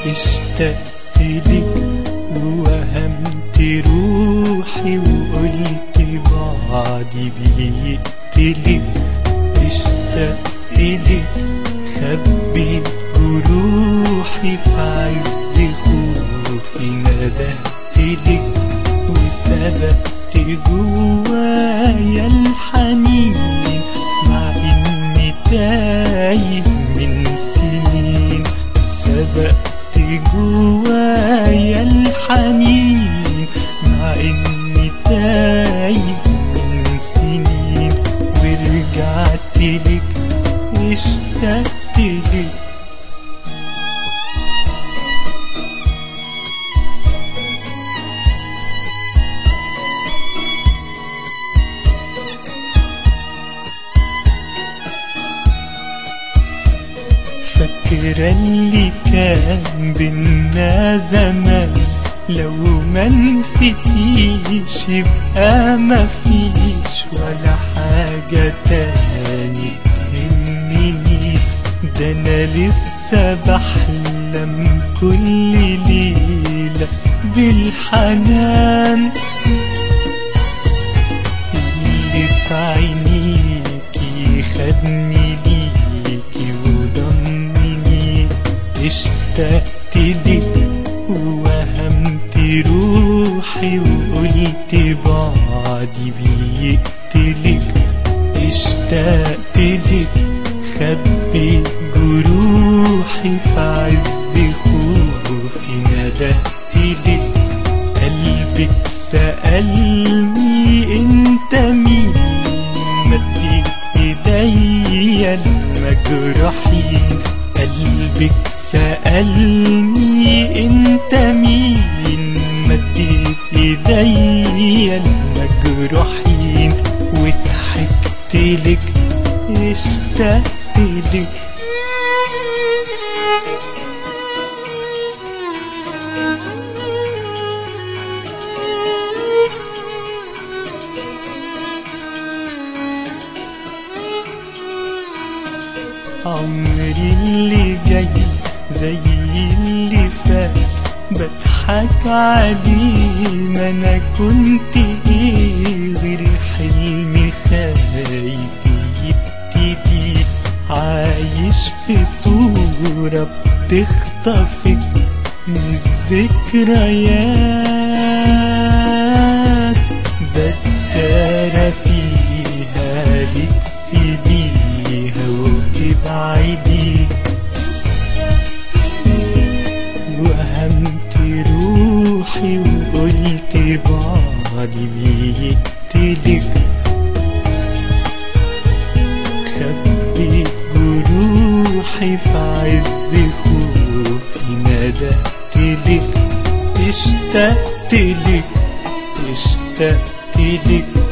اشتقت لك ووهمت روحي وقلت بعدي بيقتلك اشتقت لك خبي جروحي في عز خوفي ندهت لك وسبقت جوايا الحنين مع اني تايه من سنين سبقت جوايا الحنين مع اني تايه من سنين ورجعت لك اشتقت لك فاكرة اللي كان بينا زمان لو ما نسيتيش يبقى ما فيش ولا حاجة تاني تهمني ده انا لسه بحلم كل ليلة بالحنان اللي في عينيكي خدني ليكي وضمني اشتقت لك ووهمت روحي وقلت بعدي بيقتلك اشتقت لك خبي جروحي في عز خوفي ندهت لك قلبك سألني انت مين مديت ايديا المجروحين قلبك سألني انت مين مديت ايديا المجروحين وضحكت لك اشتقت لك عمري اللي جاي زي اللي فات بضحك عليه ما انا كنت ايه غير حلمي خايف يبتدي عايش في صورة بتخطفك من الذكريات بتدارى فيها لتسيبيها وتبعدي وهمت روحي وقلت بعدي بيقتلك خبيت جروحي في عز خوفي ندهت لك اشتقت لك اشتقت لك